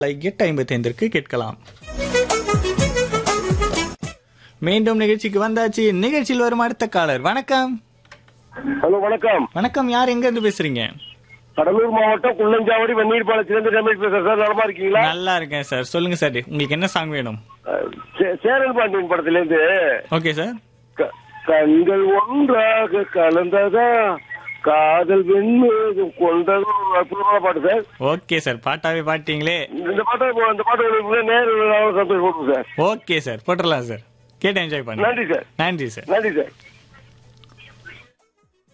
எட்டு ஐம்பத்தைந்திற்கு கேட்கலாம் மீண்டும் நிகழ்ச்சிக்கு வந்தாச்சு நிகழ்ச்சியில் வரும் அடுத்த காலர் வணக்கம் ஹலோ வணக்கம் வணக்கம் யார் எங்க இருந்து பேசுறீங்க கடலூர் மாவட்டம் குள்ளஞ்சாவடி வெந்நீர் பாலத்திலிருந்து ரமேஷ் பேசுறேன் சார் நலமா இருக்கீங்களா நல்லா இருக்கேன் சார் சொல்லுங்க சார் உங்களுக்கு என்ன சாங் வேணும் அஹ், சே- சேரன் பாண்டியன் படத்திலிருந்து ஓகே சார் க- கண்கள் ஒன்றாக கலந்ததா காதல் வெண்மேகம் கொண்டதோ ஒரு அற்புதமான பாட்டு சார் ஓகே சார் பாட்டாவே பாட்டீங்களே இந்த பாட்டை இந்த பாட்டு உங்களுக்கு நேரில் சந்தோஷப்படுறோம் சார் ஓகே சார் போட்டுடலாம் சார் கேட்டு என்ஜாய் பண்ணுங்க நன்றி சார் நன்றி சார் நன்றி சார்